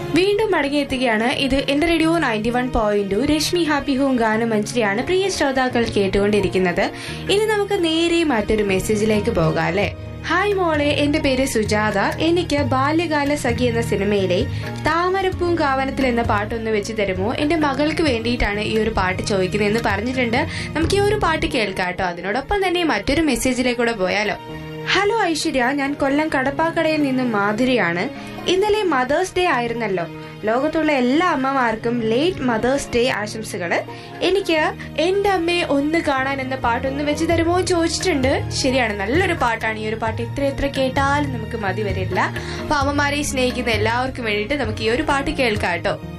വീണ്ടും മടങ്ങിയെത്തുകയാണ് ഇത് എന്റെ radio ninety one point Rashmi happy home ഗാനമഞ്ജരിയാണ് പ്രിയ ശ്രോതാക്കൾ കേട്ടുകൊണ്ടിരിക്കുന്നത് ഇനി നമുക്ക് നേരെ മറ്റൊരു മെസ്സേജിലേക്ക് പോകാം അല്ലെ ഹായ് മോളെ എന്റെ പേര് സുജാത എനിക്ക് ബാല്യകാല സഖി എന്ന സിനിമയിലെ താമരപ്പൂം കാവനത്തിൽ എന്ന പാട്ടൊന്ന് വെച്ച് തരുമോ എന്റെ മകൾക്ക് വേണ്ടിയിട്ടാണ് ഈ ഒരു പാട്ട് ചോദിക്കുന്നതെന്ന് പറഞ്ഞിട്ടുണ്ട് നമുക്ക് ഈ ഒരു പാട്ട് കേൾക്കാം കേട്ടോ അതിനോടൊപ്പം തന്നെ മറ്റൊരു മെസ്സേജിലേക്കൂടെ പോയാലോ ഹലോ ഐശ്വര്യ ഞാൻ കൊല്ലം കടപ്പാക്കടയിൽ നിന്നും മാധുരിയാണ് ഇന്നലെ മദേഴ്സ് ഡേ ആയിരുന്നല്ലോ ലോകത്തുള്ള എല്ലാ അമ്മമാർക്കും ലേറ്റ് മദേഴ്സ് ഡേ ആശംസകള് എനിക്ക് എന്റെ അമ്മയെ ഒന്ന് കാണാൻ എന്ന പാട്ടൊന്ന് വെച്ച് തരുമോ എന്ന് ചോദിച്ചിട്ടുണ്ട് ശരിയാണ് നല്ലൊരു പാട്ടാണ് ഈ ഒരു പാട്ട് എത്ര എത്ര കേട്ടാലും നമുക്ക് മതി വരില്ല അപ്പൊ അമ്മമാരെ സ്നേഹിക്കുന്ന എല്ലാവർക്കും വേണ്ടിയിട്ട് നമുക്ക് ഈ ഒരു പാട്ട് കേൾക്കാം കേട്ടോ